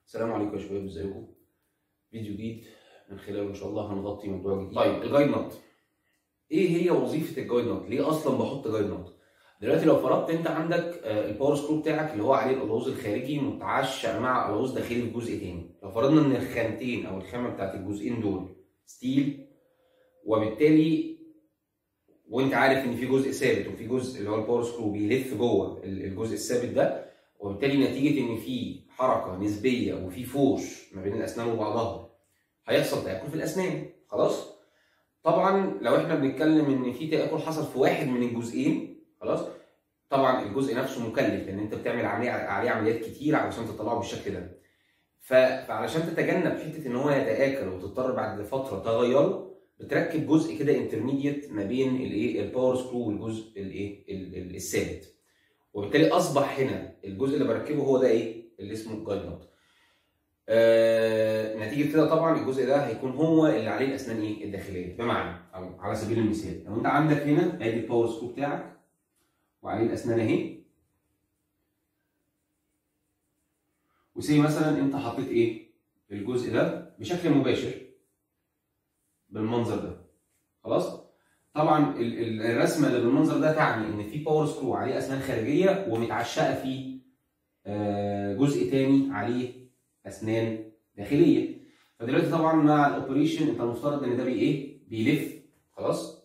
السلام عليكم يا شباب ازيكم فيديو جديد من خلاله ان شاء الله هنغطي موضوع جديد طيب الجايد نوت ايه هي وظيفه الجايد نوت ليه اصلا بحط جايد نوت دلوقتي لو فرضت انت عندك آه، الباور سكرو بتاعك اللي هو عليه الالوز الخارجي متعشق مع الوز داخلي في جزء تاني لو فرضنا ان الخامتين او الخامه بتاعت الجزئين دول ستيل وبالتالي وانت عارف ان في جزء ثابت وفي جزء اللي هو الباور سكرو بيلف جوه الجزء الثابت ده وبالتالي نتيجه ان في حركه نسبيه وفي فوش ما بين الاسنان وبعضها هيحصل تاكل في الاسنان خلاص طبعا لو احنا بنتكلم ان في تاكل حصل في واحد من الجزئين خلاص طبعا الجزء نفسه مكلف لان انت بتعمل عليه عليه عمليات كتير علشان تطلعه بالشكل ده ف- فعلشان تتجنب حته ان هو يتاكل وتضطر بعد فتره تغيره بتركب جزء كده انترميديت ما بين الايه الباور سكرو والجزء الايه ال- ال- الثابت وبالتالي اصبح هنا الجزء اللي بركبه هو ده ايه اللي اسمه الجايد نوت آه نتيجه كده طبعا الجزء ده هيكون هو اللي عليه الاسنان ايه الداخليه بمعنى او على سبيل المثال لو انت عندك هنا ادي الباور سكرو بتاعك وعليه الاسنان اهي وسي مثلا انت حطيت ايه الجزء ده بشكل مباشر بالمنظر ده خلاص طبعا ال- ال- الرسمه اللي بالمنظر ده تعني ان في باور سكرو عليه اسنان خارجيه ومتعشقه في آه، جزء تاني عليه اسنان داخليه فدلوقتي طبعا مع الاوبريشن انت المفترض ان ده بي ايه بيلف خلاص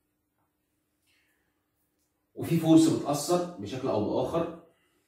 وفي فورس بتاثر بشكل او باخر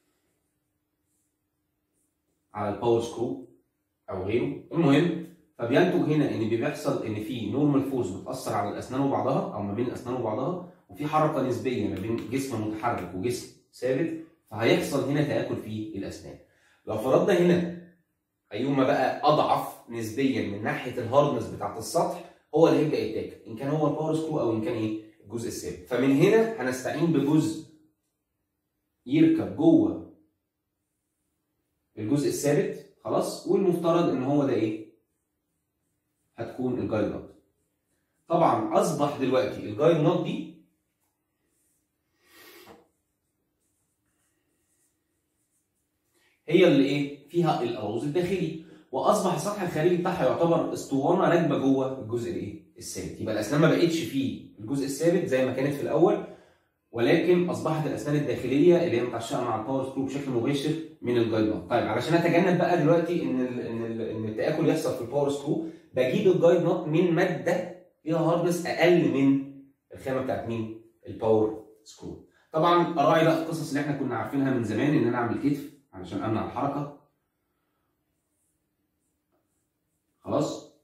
على الباور سكرو او غيره المهم فبينتج هنا ان بيحصل ان في نورمال فورس بتاثر على الاسنان وبعضها او ما بين الاسنان وبعضها وفي حركه نسبيه ما بين جسم متحرك وجسم ثابت فهيحصل هنا تاكل في الاسنان لو فرضنا هنا ايهما بقى اضعف نسبيا من ناحيه الهاردنس بتاعت السطح هو اللي هيبدا يتاكل ان كان هو الباور سكرو او ان كان ايه الجزء الثابت فمن هنا هنستعين بجزء يركب جوه الجزء الثابت خلاص والمفترض ان هو ده ايه هتكون الجايد نوت طبعا اصبح دلوقتي الجايد نوت دي هي اللي ايه فيها الأروز الداخلي واصبح السطح الخارجي بتاعها يعتبر اسطوانه راكبه جوه الجزء الايه الثابت يبقى الاسنان ما بقتش في الجزء الثابت زي ما كانت في الاول ولكن اصبحت الاسنان الداخليه اللي هي متعشقه مع الباور سكرو بشكل مباشر من الجايد نوت طيب علشان اتجنب بقى دلوقتي ان ال ان ال ان التاكل يحصل في الباور سكرو بجيب الجايد نوت من ماده فيها هاردنس اقل من الخامه بتاعت مين الباور سكرو طبعا اراعي بقى القصص اللي احنا كنا عارفينها من زمان ان انا اعمل كتف علشان امنع الحركه خلاص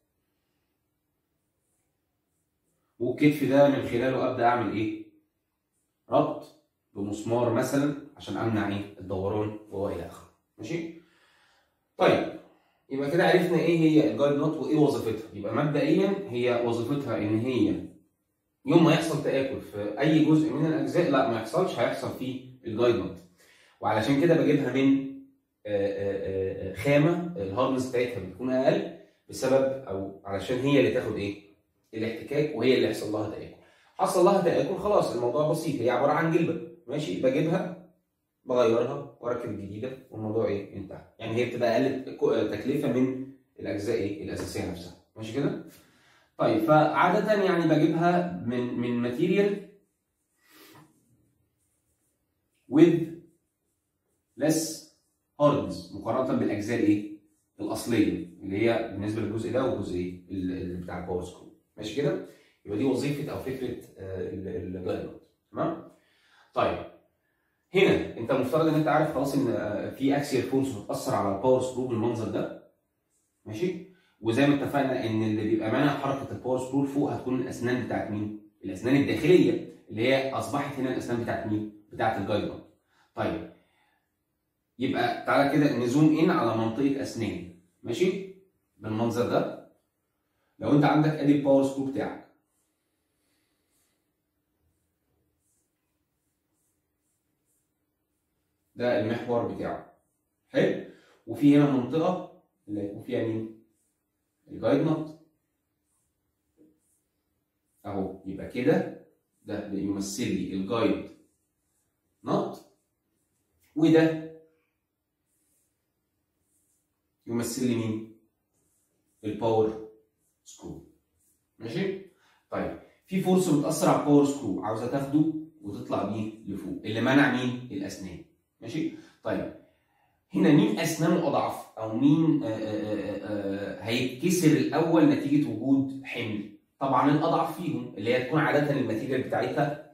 والكتف ده من خلاله ابدا اعمل ايه ربط بمسمار مثلا عشان امنع ايه الدوران والى اخره ماشي طيب يبقى كده عرفنا ايه هي الجايد نوت وايه وظيفتها يبقى مبدئيا هي وظيفتها ان هي يوم ما يحصل تاكل في اي جزء من الاجزاء لا ما يحصلش هيحصل فيه الجايد نوت وعلشان كده بجيبها من آه، آه، آه، خامه الهاردنس بتاعتها بتكون اقل بسبب او علشان هي اللي تاخد ايه الاحتكاك وهي اللي يحصل لها تاكل حصل لها تاكل خلاص الموضوع بسيط هي عباره عن جلبه ماشي بجيبها بغيرها واركب الجديده والموضوع ايه انتهى يعني هي بتبقى اقل كو- تكلفه من الاجزاء ايه الاساسيه نفسها ماشي كده طيب فعاده يعني بجيبها من من ماتيريال with less hardness مقارنه بالاجزاء الايه الاصليه اللي هي بالنسبه للجزء ده والجزء ايه ال- ال- بتاع الباور سكرو ماشي كده يبقى دي وظيفه او فكره الجايد نوت تمام طيب هنا انت المفترض ان انت عارف خلاص ان آه، في اكسيال فورس بتاثر على الباور سكرو بالمنظر ده ماشي وزي ما اتفقنا ان اللي بيبقى مانع حركه الباور سكرو فوق هتكون الاسنان بتاعت مين؟ الاسنان الداخليه اللي هي اصبحت هنا الاسنان بتاعت مين؟ بتاعت الجايد نوت طيب يبقى تعالى كده نزوم ان على منطقه اسنان ماشي بالمنظر ده لو انت عندك ادي الباور سكرو بتاعك ده المحور بتاعه حلو وفي هنا منطقه اللي هيكون فيها مين الجايد نوت اهو يبقى كده ده يمثل لي الجايد نوت وده يمثل لي مين؟ الباور سكرو ماشي؟ طيب في فورس بتاثر على الباور سكرو عاوزه تاخده وتطلع بيه لفوق اللي منع مين؟ الاسنان ماشي؟ طيب هنا مين اسنانه اضعف او مين آآ آآ آآ هيتكسر الاول نتيجه وجود حمل طبعا الاضعف فيهم اللي هي تكون عاده الماتيريال بتاعتها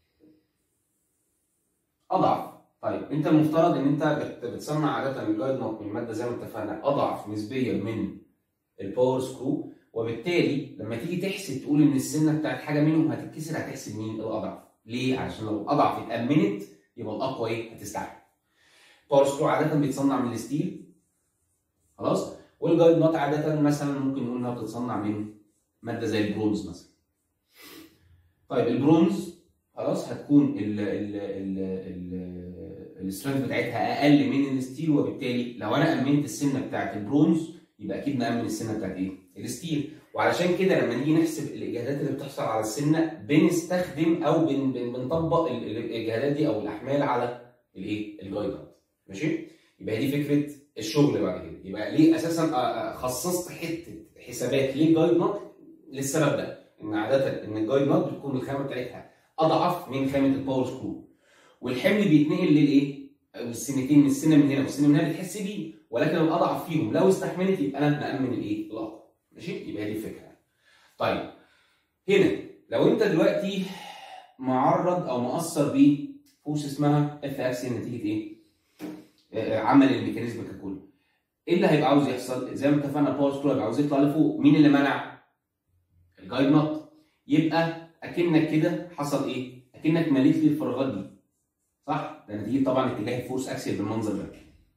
اضعف طيب انت المفترض ان انت بتصنع عاده الجايد نوت من ماده زي ما اتفقنا اضعف نسبيا من الباور سكرو وبالتالي لما تيجي تحسب تقول ان السنه بتاعت حاجه منهم هتتكسر هتحسب مين الاضعف ليه عشان لو الاضعف اتامنت يبقى الاقوى ايه هتستحمل باور سكرو عاده بيتصنع من الستيل خلاص والجايد نوت عاده مثلا ممكن نقول انها بتتصنع من ماده زي البرونز مثلا طيب البرونز خلاص هتكون ال ال ال ال السترينث بتاعتها اقل من الستيل وبالتالي لو انا امنت السنه بتاعت البرونز يبقى اكيد مامن السنه بتاعت ايه؟ الستيل وعلشان كده لما نيجي نحسب الاجهادات اللي بتحصل على السنه بنستخدم او بن بن بنطبق الاجهادات دي او الاحمال على الايه؟ الجايدات ماشي؟ يبقى دي فكره الشغل بعد كده يبقى ليه اساسا خصصت حته حسابات ليه جايد نوت للسبب ده ان عاده ان الجايد نوت بتكون الخامه بتاعتها اضعف من خامه الباور سكرو والحمل بيتنقل للايه؟ السنتين من السنه من هنا والسنه من هنا بتحس بيه ولكن الاضعف فيهم لو استحملت يبقى انا مامن الايه؟ الاقوى ماشي؟ يبقى دي الفكره طيب هنا لو انت دلوقتي معرض او مأثر بفورس اسمها اف اكس نتيجه ايه؟ عمل الميكانيزم ككل ايه اللي هيبقى عاوز يحصل؟ زي ما اتفقنا الباور سكرو هيبقى عاوز يطلع لفوق، مين اللي منع؟ الجايد نوت يبقى اكنك كده حصل ايه؟ اكنك مليت لي الفراغات دي صح؟ ده نتيجه طبعا اتجاه الفورس اكسل بالمنظر ده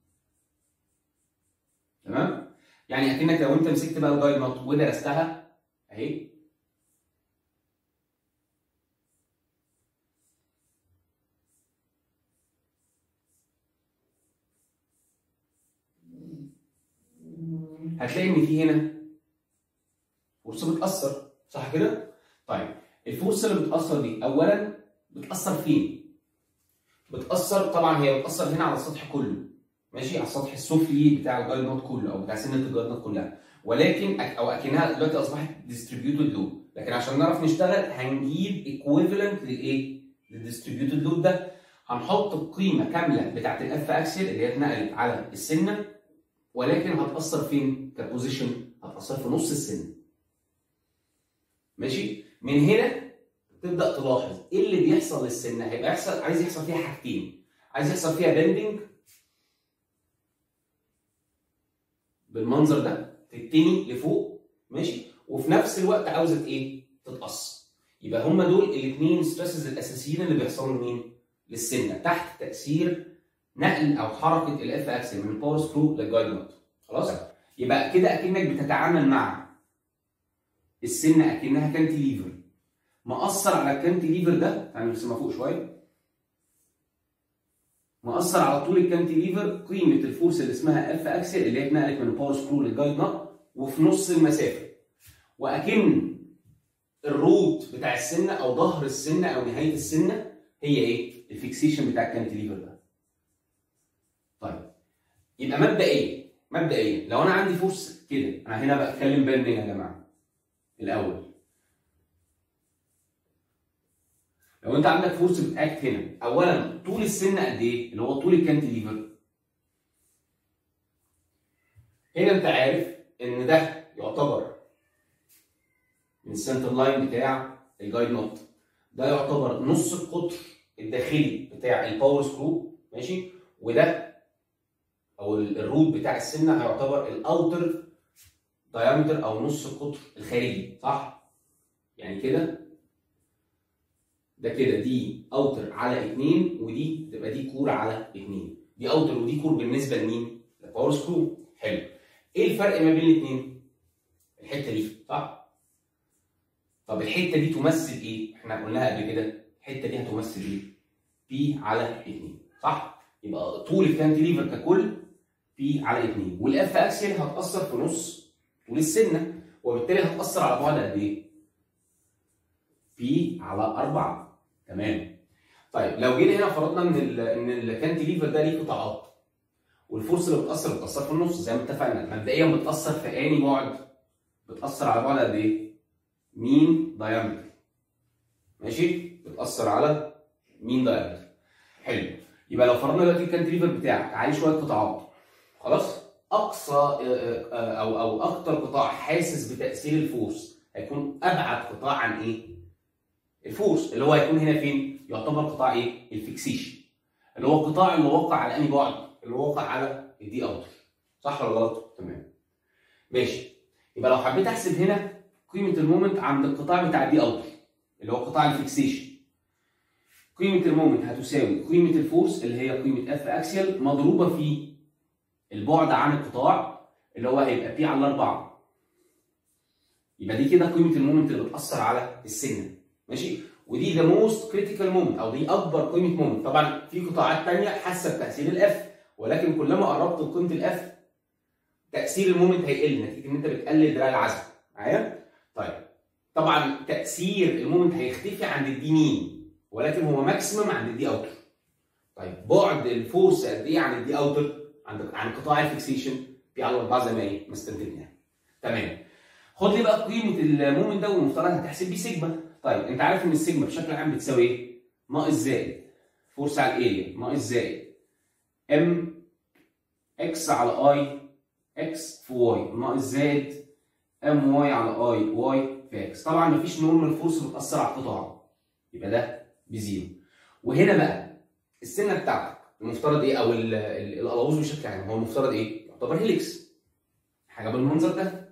تمام؟ يعني اكنك لو انت مسكت بقى الجايد نوت ودرستها اهي هتلاقي ان في هنا فرصه بتاثر صح كده؟ طيب الفرصه اللي بتاثر دي اولا بتاثر فين؟ بتاثر طبعا هي بتاثر هنا على السطح كله ماشي على السطح السفلي بتاع الجايد نوت كله او بتاع سنه الجايد نوت كلها ولكن او اكنها دلوقتي اصبحت ديستريبيوتد لود لكن عشان نعرف نشتغل هنجيب ايكويفالنت للايه؟ للديستريبيوتد لود ده هنحط القيمه كامله بتاعت الاف اكسل اللي هي اتنقلت على السنه ولكن هتاثر فين؟ كبوزيشن هتاثر في نص السن. ماشي؟ من هنا تبدا تلاحظ ايه اللي بيحصل للسنه؟ هيبقى يحصل عايز يحصل فيها حاجتين. عايز يحصل فيها بندنج بالمنظر ده تتني لفوق ماشي؟ وفي نفس الوقت عاوزه ايه؟ تتقص. يبقى هم دول الاثنين ستريسز الاساسيين اللي بيحصلوا لمين؟ للسنه تحت تاثير نقل او حركه الاف اكسل من الباور سكرو للجايد نوت خلاص يبقى كده اكنك بتتعامل مع السنه اكنها كانتيليفر مأثر على الكانتيليفر ده يعني نرسمها فوق شويه مأثر على طول الكانتيليفر قيمه الفورس اللي اسمها اف اكسل اللي هي اتنقلت من الباور سكرو للجايد نوت وفي نص المسافه واكن الروت بتاع السنه او ظهر السنه او نهايه السنه هي ايه؟ الفيكسيشن بتاع الكانتيليفر ده طيب يبقى مبدئيا مبدئيا لو انا عندي فورس كده انا هنا بتكلم بان يا جماعه الاول لو انت عندك فورس بتاكت هنا اولا طول السن قد ايه اللي هو طول الكانتيليفر هنا انت عارف ان ده يعتبر من السنتر لاين بتاع الجايد نوت ده يعتبر نص القطر الداخلي بتاع الباور سكرو ماشي وده او الروت بتاع السنه هيعتبر الاوتر دايمتر او نص القطر الخارجي صح؟ يعني كده ده كده دي اوتر على 2 ودي تبقى دي كور على 2 دي اوتر ودي كور بالنسبه لمين؟ للباور سكرو حلو ايه الفرق ما بين الاثنين؟ الحته دي صح؟ طب الحته دي تمثل ايه؟ احنا قلناها قبل كده الحته دي هتمثل ايه؟ بي على 2 صح؟ يبقى طول الكانتليفر ككل بي على 2 والاف اكسل هتاثر في نص طول السنه وبالتالي هتاثر على بعد قد ايه؟ بي على 4 تمام طيب لو جينا هنا فرضنا ان ال ان الكانتليفر ده ليه قطاعات والفورس اللي بتاثر بتاثر في النص زي ما اتفقنا مبدئيا بتاثر في اني بعد بتاثر على بعد قد ايه مين دايمتر ماشي بتاثر على مين دايمتر حلو يبقى لو فرضنا دلوقتي الكانتليفر بتاعك عليه شويه قطاعات خلاص اقصى آه، آه، آه، او او اكتر قطاع حاسس بتاثير الفورس هيكون ابعد قطاع عن ايه الفورس اللي هو هيكون هنا فين يعتبر قطاع ايه الفيكسيشن اللي هو القطاع اللي واقع على انهي بعد اللي واقع على الدي اوتر صح ولا غلط تمام ماشي يبقى لو حبيت احسب هنا قيمه المومنت عند القطاع بتاع الدي اوتر اللي هو قطاع الفيكسيشن قيمه المومنت هتساوي قيمه الفورس اللي هي قيمه اف اكسيال مضروبه في البعد عن القطاع اللي هو هيبقى بي على 4 يبقى دي كده قيمه المومنت اللي بتاثر على السنه ماشي ودي ذا موست كريتيكال مومنت او دي اكبر قيمه مومنت طبعا في قطاعات ثانيه حاسه بتاثير الاف ولكن كلما قربت لقيمه الاف تاثير المومنت هيقل نتيجه ان انت بتقلل دراع العزم معايا طيب طبعا تاثير المومنت هيختفي عند الدي مين ولكن هو ماكسيمم عند الدي اوتر طيب بعد الفورس قد ايه عن الدي اوتر عند عن قطاع الفيكسيشن بي على 4 زي ما ايه ما استنتجنا تمام خد لي بقى قيمه المومنت ده والمفترض هتحسب بيه سيجما طيب انت عارف ان السيجما بشكل عام بتساوي ايه ناقص زائد فورس على الاريا ناقص زائد ام اكس على اي اكس في واي ناقص زائد ام واي على اي واي في اكس طبعا مفيش نورمال فورس بتاثر على القطاع يبقى ده بزيرو وهنا بقى السنه بتاعتك المفترض ايه او ال- ال- القلاووز بشكل عام هو المفترض ايه يعتبر هيليكس حاجه بالمنظر ده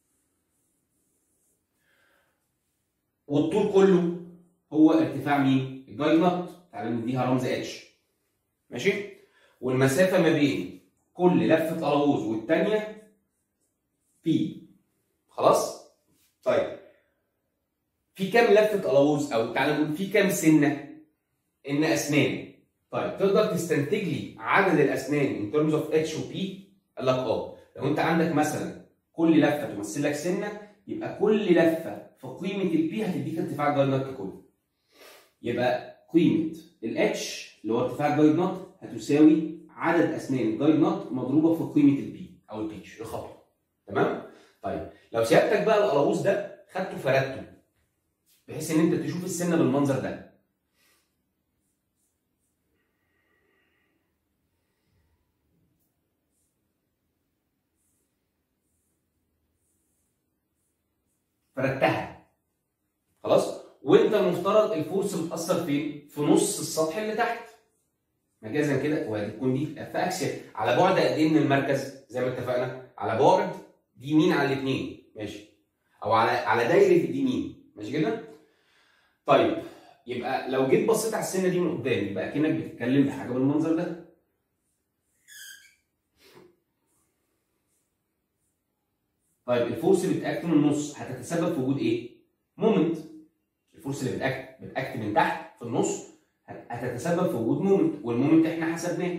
والطول كله هو ارتفاع مين الجايد نوت تعالى نديها رمز اتش ماشي والمسافه ما بين كل لفه قلاووز والثانيه بي خلاص طيب في كام لفه قلاووز او تعالى نقول في كام سنه ان اسنان طيب تقدر تستنتج لي عدد الاسنان ان ترمز اوف اتش وبي قال لك اه لو انت عندك مثلا كل لفه تمثل لك سنه يبقى كل لفه في قيمه البي هتديك ارتفاع الجايد نوت ككل يبقى قيمه الاتش اللي هو ارتفاع الجايد نوت هتساوي عدد اسنان الجايد نوت مضروبه في قيمه البي او البيتش الخطوه تمام طيب لو سيادتك بقى القلاووز ده خدته فردته بحيث ان انت تشوف السنه بالمنظر ده فردتها خلاص وانت المفترض الفورس بتاثر فين في نص السطح اللي تحت مجازا كده وهتكون دي اف اكسل على بعد قد ايه من المركز زي ما اتفقنا على بعد دي يمين على الاثنين ماشي او على على دايره الدي يمين ماشي كده طيب يبقى لو جيت بصيت على السنه دي من قدام يبقى كانك بتتكلم بحاجه بالمنظر ده طيب الفورس اللي بتاكت من النص هتتسبب في وجود ايه؟ مومنت الفورس اللي بتاكت بتاكت من تحت في النص هتتسبب في وجود مومنت والمومنت احنا حسبناه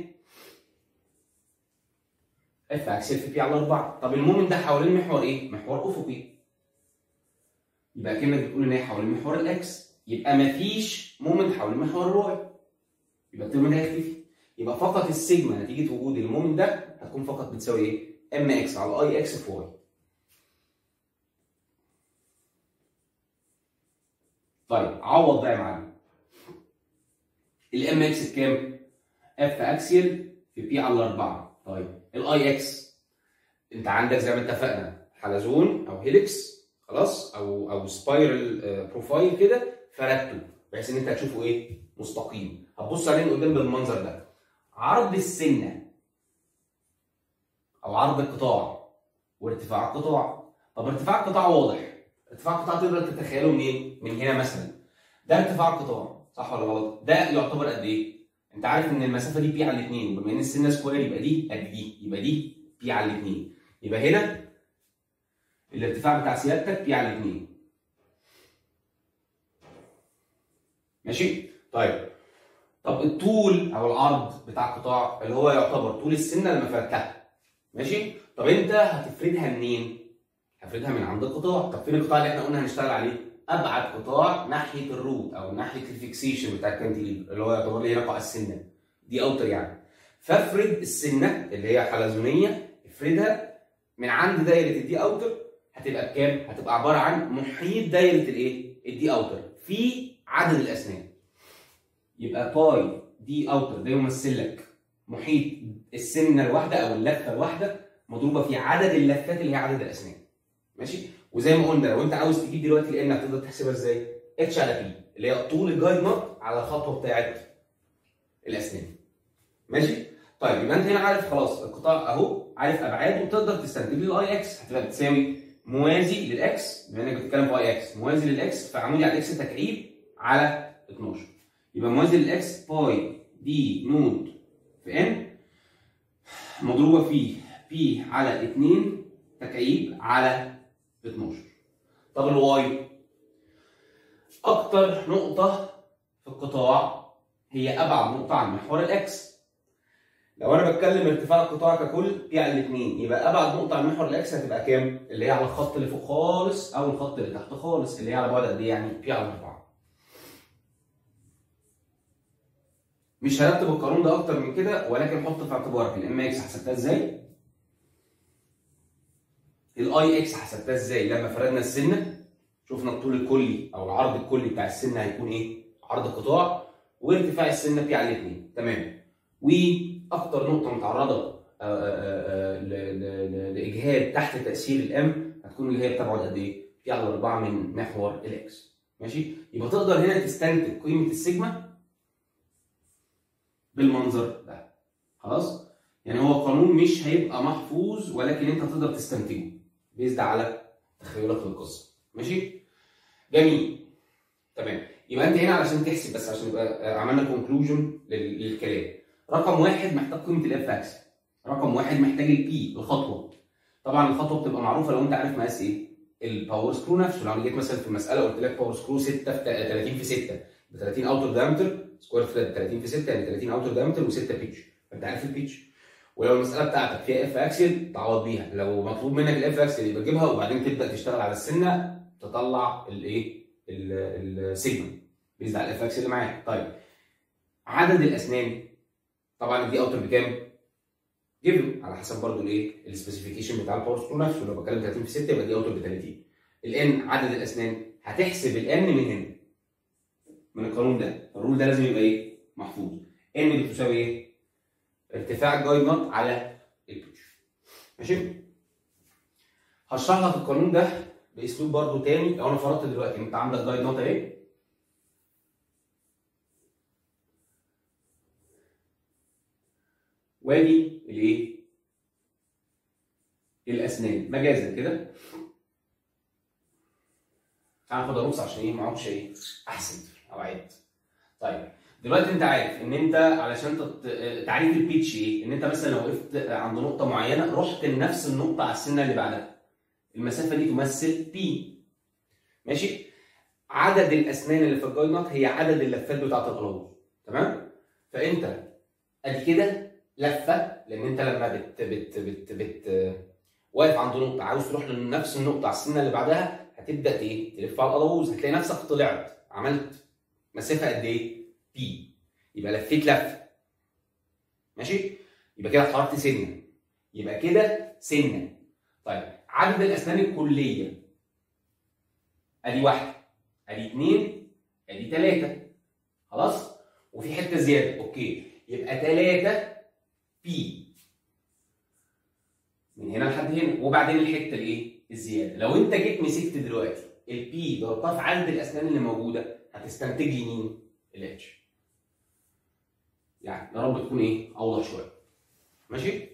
اف اكسل في بي على 4 طب المومنت ده حوالين محور ايه؟ محور افقي يبقى كانك بتقول ان هي حوالين محور الاكس يبقى مفيش مومنت حوالين محور الواي يبقى الترم ده هيختفي يبقى فقط السيجما نتيجه وجود المومنت ده هتكون فقط بتساوي ايه؟ ام اكس على اي اكس في واي طيب عوض بقى يا معلم الام اكس بكام؟ اف اكسيال في بي على 4 طيب الاي اكس انت عندك زي ما اتفقنا حلزون او هيليكس خلاص او او سبايرال بروفايل كده فردته بحيث ان انت هتشوفه ايه؟ مستقيم هتبص عليه من قدام بالمنظر ده عرض السنه او عرض القطاع وارتفاع القطاع طب ارتفاع القطاع واضح ارتفاع القطاع تقدر تتخيله منين؟ من هنا مثلا ده ارتفاع القطاع صح ولا غلط؟ ده يعتبر قد ايه؟ انت عارف ان المسافه دي بي على الاثنين وبما ان السنه سكوير يبقى دي قد دي يبقى دي بي على الاثنين يبقى هنا الارتفاع بتاع سيادتك بي على الاثنين ماشي؟ طيب طب الطول او العرض بتاع القطاع اللي هو يعتبر طول السنه لما فردتها ماشي؟ طب انت هتفردها منين؟ هفردها من عند القطاع طب فين القطاع اللي احنا قلنا هنشتغل عليه؟ ابعد قطاع ناحيه الروت او ناحيه الفيكسيشن بتاع الكانتيليفر اللي هو يعتبر لي رقع السنه دي اوتر يعني فافرد السنه اللي هي حلزونيه افردها من عند دايره الدي اوتر هتبقى بكام؟ هتبقى عباره عن محيط دايره الايه؟ الدي اوتر في عدد الاسنان. يبقى باي دي اوتر ده يمثل لك محيط السنه الواحده او اللفه الواحده مضروبه في عدد اللفات اللي هي عدد الاسنان. ماشي؟ وزي ما قلنا لو انت عاوز تجيب دلوقتي لان هتقدر تحسبها ازاي؟ اتش على بي اللي هي طول الجايد نوت على الخطوه بتاعت الاسنان. ماشي؟ طيب يبقى انت هنا عارف خلاص القطاع اهو عارف ابعاده وتقدر تستنتج لي الاي اكس هتبقى بتساوي موازي للاكس بما انك بتتكلم في اي اكس موازي للاكس فعمودي على الاكس تكعيب على 12 يبقى موازي للاكس باي دي نود في ان مضروبه في بي على 2 تكعيب على 12 طب الواي اكتر نقطه في القطاع هي ابعد نقطه عن محور الاكس لو انا بتكلم ارتفاع القطاع ككل بي على الاثنين يبقى ابعد نقطه عن محور الاكس هتبقى كام؟ اللي هي على الخط اللي فوق خالص او الخط اللي تحت خالص اللي هي على بعد قد ايه يعني؟ بي على 4 مش هرتب القانون ده اكتر من كده ولكن حط في اعتبارك الام اكس حسبتها ازاي؟ الاي اكس حسبتها ازاي؟ لما فردنا السنه شفنا الطول الكلي او العرض الكلي بتاع السنه هيكون ايه؟ عرض القطاع وارتفاع السنه بي على الاثنين تمام واكتر نقطه متعرضه لاجهاد تحت تاثير الام هتكون اللي هي بتبعد قد ايه؟ بي على 4 من محور الاكس ماشي؟ يبقى تقدر هنا تستنتج قيمه السيجما بالمنظر ده خلاص؟ يعني هو قانون مش هيبقى محفوظ ولكن انت تقدر تستنتجه بيزد على تخيلك للقصه ماشي؟ جميل تمام يبقى انت هنا علشان تحسب بس عشان يبقى عملنا كونكلوجن للكلام رقم واحد محتاج قيمه الاف اكس رقم واحد محتاج البي الخطوه طبعا الخطوه بتبقى معروفه لو انت عارف مقاس ايه الباور سكرو نفسه لو انا جيت مثلا في المساله قلت لك باور سكرو 6 في 30 في 6 ب 30 اوتر دايمتر سكوير ثريد 30 في 6 يعني 30 اوتر دايمتر و6 بيتش فانت عارف البيتش ولو المساله بتاعتك فيها اف اكسل تعوض بيها لو مطلوب منك الاف اكسل يبقى تجيبها وبعدين تبدا تشتغل على السنه تطلع الايه السيجما بيزد على الاف اكسل اللي معاك طيب عدد الاسنان طبعا دي اوتر بكام؟ جيفن على حسب برضو الايه؟ السبيسيفيكيشن بتاع الباور سكرو نفسه لو بتكلم 30 في 6 يبقى دي اوتر ب 30 الان عدد الاسنان هتحسب الان من هنا من القانون ده الرول ده لازم يبقى ايه؟ محفوظ ان بتساوي ايه؟ ارتفاع الجايد نوت على البيتش ماشي؟ هشرح لك القانون ده باسلوب برضو تاني لو انا فرضت دلوقتي انت عندك جايد نوت اهي وادي الايه؟ الاسنان مجازا كده تعال ناخدها نص عشان ايه ما اقعدش ايه احسن او اعد طيب دلوقتي انت عارف ان انت علشان تت... تعريف البيتش ايه؟ ان انت مثلا لو وقفت عند نقطه معينه رحت لنفس النقطه على السنه اللي بعدها المسافه دي تمثل بي ماشي؟ عدد الاسنان اللي في الجايد نوت هي عدد اللفات بتاعت الالوز تمام؟ فانت ادي كده لفه لان انت لما بت بت بت, بت واقف عند نقطه عاوز تروح لنفس النقطه على السنه اللي بعدها هتبدا ايه؟ تلف على الالوز هتلاقي نفسك طلعت عملت مسافه قد ايه؟ بي يبقى لفيت لفه ماشي؟ يبقى كده اتحركت سنه يبقى كده سنه طيب عدد الاسنان الكليه ادي واحده ادي اثنين ادي ثلاثه خلاص؟ وفي حته زياده اوكي يبقى ثلاثه بي من هنا لحد هنا وبعدين الحته الايه؟ الزياده لو انت جيت مسكت دلوقتي البي ضربتها في عدد الاسنان اللي موجوده هتستنتج لي مين؟ الاتش يعني يا رب تكون ايه؟ اوضح شويه ماشي؟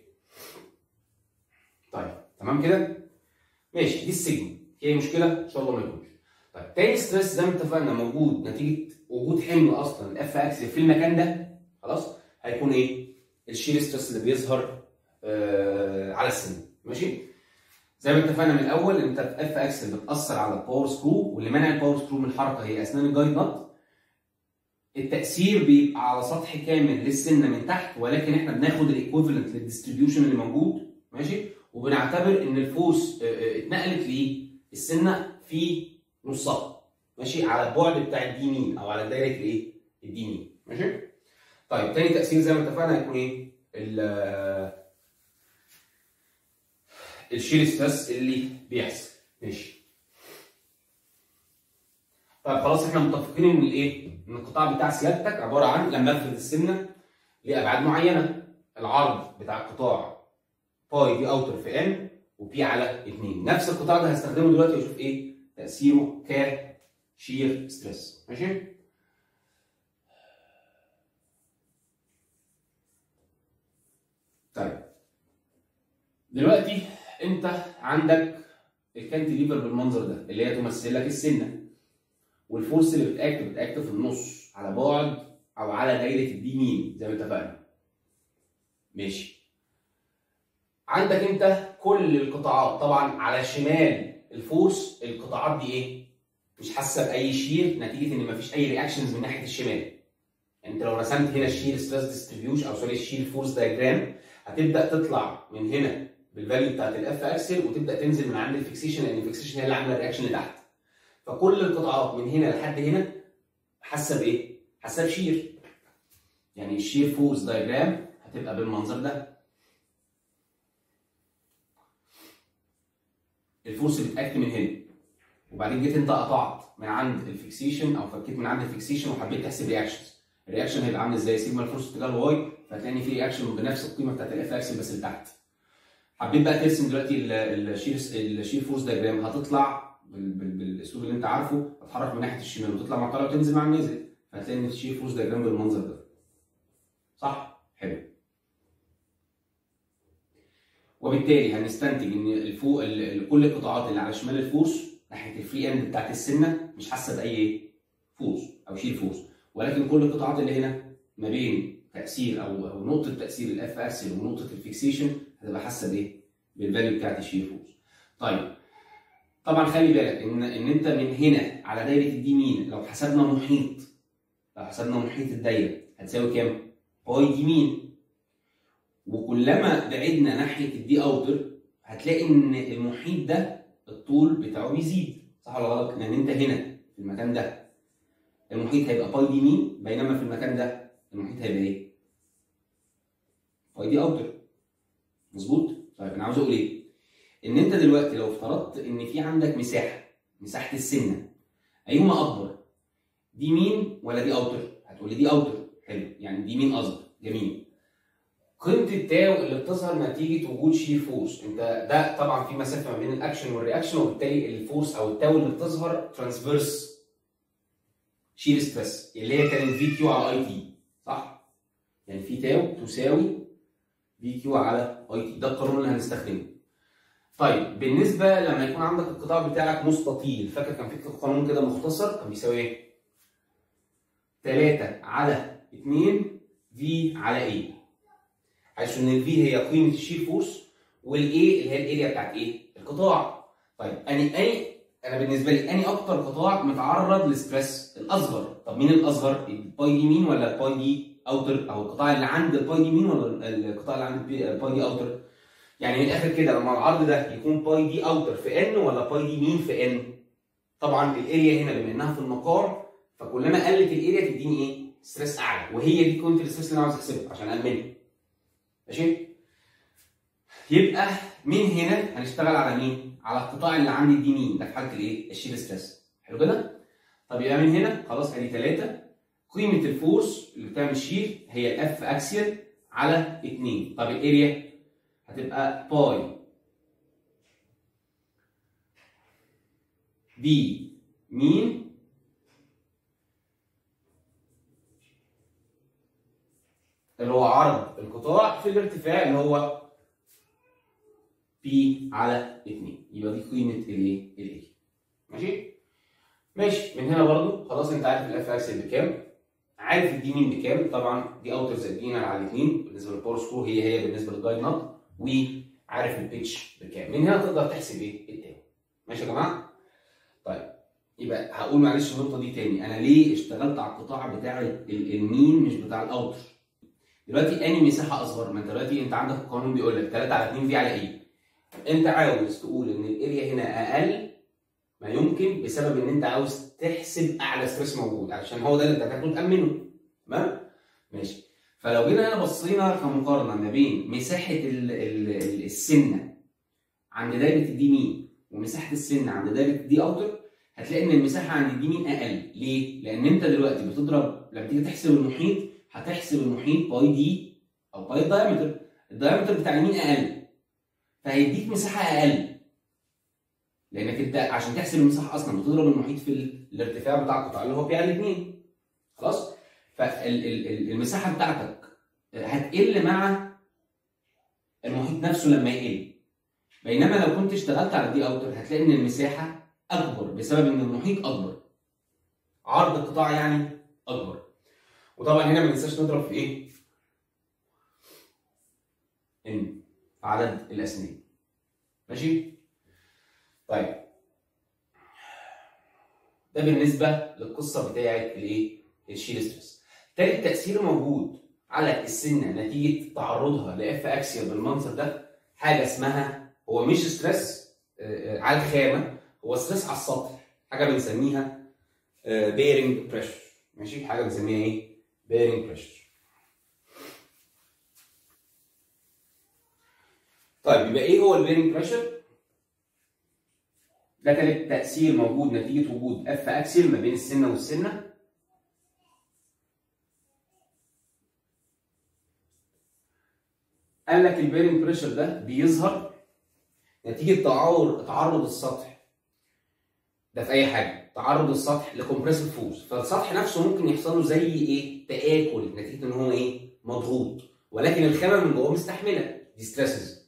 طيب تمام كده؟ ماشي دي السجن في مشكله؟ ان شاء الله ما يكونش طيب تاني ستريس زي ما اتفقنا موجود نتيجه وجود حمل اصلا الاف اكس في المكان ده خلاص هيكون ايه؟ الشير ستريس اللي بيظهر آه على السن ماشي؟ زي ما اتفقنا من الاول انت اف اكس اللي بتاثر على الباور سكرو واللي منع الباور سكرو من الحركه هي اسنان الجايد نوت التاثير بيبقى على سطح كامل للسنه من تحت ولكن احنا بناخد الايكوفالنت للديستريبيوشن اللي موجود ماشي وبنعتبر ان الفوس اتنقلت للسنه في نصها ماشي على البعد بتاع الدي مين او على دايره الايه؟ الدي مين ماشي؟ طيب تاني تاثير زي ما اتفقنا هيكون ايه؟ ال الشير ستريس اللي بيحصل ماشي طيب خلاص احنا متفقين ان الايه ان القطاع بتاع سيادتك عباره عن لما افرد السنه لابعاد معينه العرض بتاع القطاع باي دي اوتر في ان وبي على 2 نفس القطاع ده هستخدمه دلوقتي واشوف ايه تاثيره كشير ستريس ماشي طيب دلوقتي انت عندك الكانتليفر بالمنظر ده اللي هي تمثل لك السنه والفورس اللي بتاكت بتاكت في النص على بعد او على دايره الدي مين زي ما اتفقنا ماشي عندك انت كل القطاعات طبعا على شمال الفورس القطاعات دي ايه مش حاسه باي شير نتيجه ان مفيش اي رياكشنز من ناحيه الشمال يعني انت لو رسمت هنا الشير ستريس ديستريبيوشن او سوري الشير فورس دايجرام هتبدا تطلع من هنا بالفاليو بتاعت الاف اكسل وتبدا تنزل من عند الفيكسيشن لان الفيكسيشن هي اللي عامله الرياكشن لتحت فكل القطاعات من هنا لحد هنا حاسه بايه؟ حاسه بشير يعني الشير فورس دايجرام هتبقى بالمنظر ده الفورس بتاكت من هنا وبعدين جيت انت قطعت من عند الفيكسيشن او فكيت من عند الفيكسيشن وحبيت تحسب رياكشنز الرياكشن هيبقى عامل ازاي؟ سيجما الفورس اتجاه الواي فهتلاقي في رياكشن بنفس القيمه بتاعت الاف اكسل بس لتحت حبيت بقى ترسم دلوقتي الشير الشير فورس دايجرام هتطلع بالاسلوب اللي انت عارفه هتحرك من ناحيه الشمال وتطلع مع الطالع وتنزل مع النازل فهتلاقي ان الشير فورس دايجرام بالمنظر ده صح؟ حلو وبالتالي هنستنتج ان الفوق كل القطاعات اللي على شمال الفورس ناحيه الفري اند بتاعت السنه مش حاسه باي فورس او شير فورس ولكن كل القطاعات اللي هنا ما بين تاثير او او نقطه تاثير الاف اكسل ونقطه الفيكسيشن هتبقى حاسه بايه؟ بالفاليو بتاعت الشير فورس. طيب طبعا خلي بالك ان ان انت من هنا على دايره الدي مين لو حسبنا محيط لو حسبنا محيط الدايره هتساوي كام؟ باي دي مين وكلما بعدنا ناحيه الدي اوتر هتلاقي ان المحيط ده الطول بتاعه بيزيد صح ولا غلط؟ لان انت هنا في المكان ده المحيط هيبقى باي دي مين بينما في المكان ده المحيط هيبقى ايه؟ باي دي اوتر مظبوط؟ طيب انا عاوز اقول ايه؟ ان انت دلوقتي لو افترضت ان في عندك مساحه مساحه السنه ايهما اكبر؟ دي مين ولا دي اوتر؟ هتقول لي دي اوتر حلو يعني دي مين اصغر جميل قيمه التاو اللي بتظهر نتيجه وجود شير فورس انت ده طبعا في مسافه ما بين الاكشن والرياكشن وبالتالي الفورس او التاو اللي بتظهر ترانسفيرس شير ستريس اللي هي كانت في كيو على اي تي صح؟ يعني في تاو تساوي في كيو على اي تي ده القانون اللي هنستخدمه. طيب بالنسبه لما يكون عندك القطاع بتاعك مستطيل فاكر كان في قانون كده مختصر كان بيساوي ايه؟ 3 على 2 في على ايه؟ حيث ان الفي هي قيمه الشير فورس والاي اللي هي الاريا بتاعت ايه؟ القطاع. طيب اني اني انا بالنسبه لي اني اكتر قطاع متعرض للستريس الاصغر طب مين الاصغر الباي دي مين ولا الباي دي اوتر او القطاع اللي عند الباي دي مين ولا القطاع اللي عند الباي دي اوتر يعني من الاخر كده لما العرض ده يكون باي دي اوتر في ان ولا باي دي مين في ان طبعا الاريا هنا بما انها في المقام فكلما قلت الاريا تديني ايه ستريس اعلى وهي دي قيمه الستريس اللي انا عاوز احسبها عشان امنها ماشي يبقى من هنا هنشتغل على مين على القطاع اللي عندي دي مين ده في حاله الايه الشير ستريس حلو كده طب يبقى من هنا خلاص ادي 3 قيمه الفورس اللي بتعمل شير هي الاف اكسيال على 2 طب الاريا هتبقى باي دي مين اللي هو عرض القطاع في الارتفاع اللي هو بي على 2 يبقى دي قيمه الايه؟ الايه ماشي؟ ماشي من هنا برضو خلاص انت عارف الاف اكسل بكام عارف الدي مين بكام طبعا دي اوتر زائد دي على الاثنين بالنسبه للباور سكرو هي هي بالنسبه للجايد نوت وعارف البيتش بكام من هنا تقدر تحسب ايه؟ التاو ماشي يا جماعه؟ طيب يبقى هقول معلش النقطه دي تاني انا ليه اشتغلت على القطاع بتاع المين مش بتاع الاوتر دلوقتي اني مساحه اصغر ما انت دلوقتي انت عندك القانون بيقول لك 3 على 2 في على ايه انت عاوز تقول ان الاريا هنا اقل ما يمكن بسبب ان انت عاوز تحسب اعلى ستريس موجود عشان هو ده اللي انت هتاخده تامنه تمام ماشي فلو جينا هنا بصينا كمقارنه ما بين مساحه ال ال السنه عند دايره الدي مين ومساحه السنه عند دايره الدي اوتر هتلاقي ان المساحه عند الدي مين اقل ليه؟ لان انت دلوقتي بتضرب لما تيجي تحسب المحيط هتحسب المحيط باي دي او باي الدايمتر الدايمتر بتاع اليمين اقل فهيديك مساحه اقل لانك انت عشان تحسب المساحه اصلا بتضرب المحيط في الارتفاع بتاع القطاع اللي هو بي على 2 خلاص فالمساحه بتاعتك هتقل مع المحيط نفسه لما يقل بينما لو كنت اشتغلت على دي اوتر هتلاقي ان المساحه اكبر بسبب ان المحيط اكبر عرض القطاع يعني اكبر وطبعا هنا ما ننساش نضرب في ايه ان عدد الاسنان ماشي طيب ده بالنسبه للقصه بتاعه الايه الشيل ستريس تالت تاثير موجود على السنه نتيجه تعرضها لاف اكسيال بالمنظر ده حاجه اسمها هو مش ستريس على الخامه هو ستريس على السطح حاجه بنسميها بيرنج بريشر ماشي حاجه بنسميها ايه بيرنج بريشر طيب يبقى ايه هو البيرنج بريشر ده كان تاثير موجود نتيجه وجود اف اكسل ما بين السنه والسنه قال لك البيرنج بريشر ده بيظهر نتيجه تعارض تعرض السطح ده في اي حاجه تعرض السطح لكمبريسيف فورس فالسطح نفسه ممكن يحصل له زي ايه تاكل نتيجه ان هو ايه مضغوط ولكن الخامه من جوه مستحمله دي ستريسز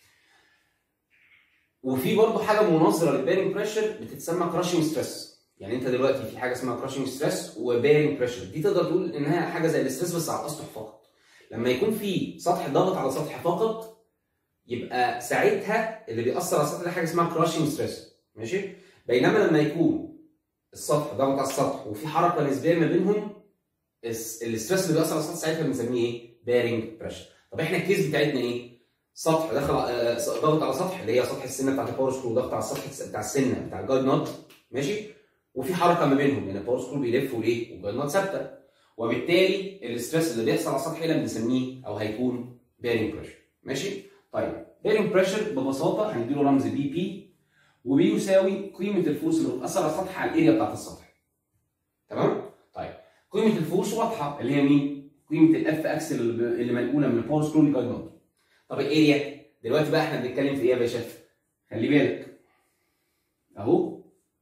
وفي برضه حاجه مناظره للبيرنج بريشر بتتسمى كراشنج ستريس يعني انت دلوقتي في حاجه اسمها كراشنج ستريس وبيرنج بريشر دي تقدر تقول انها حاجه زي الاستريس بس على الاسطح فقط لما يكون في سطح ضغط على سطح فقط يبقى ساعتها اللي بيأثر على السطح ده حاجه اسمها كراشنج ستريس ماشي بينما لما يكون السطح ضغط على السطح وفي حركه نسبيه ما بينهم الاستريس اللي بيأثر على السطح ساعتها بنسميه ايه؟ بيرنج بريشر طب احنا الكيس بتاعتنا ايه؟ سطح دخل ضغط على سطح اللي هي سطح السنه بتاعت الباور سكرو ضغط على السطح بتاع السنه بتاع الجايد نوت ماشي وفي حركه ما بينهم لان الباور سكرو بيلف وليه والجايد نوت ثابته وبالتالي الاستريس اللي بيحصل على السطح هنا بنسميه او هيكون بيرنج بريشر ماشي طيب بيرنج بريشر ببساطه هنديله رمز بي بي وبي يساوي قيمه الفورس اللي بتاثر على السطح على الاريا بتاعت السطح تمام طيب قيمه الفورس واضحه اللي هي مين قيمه الاف اكسل اللي منقوله من الباور سكرو للجايد نوت طب الاريا دلوقتي بقى احنا بنتكلم في ايه يا باشا؟ خلي بالك اهو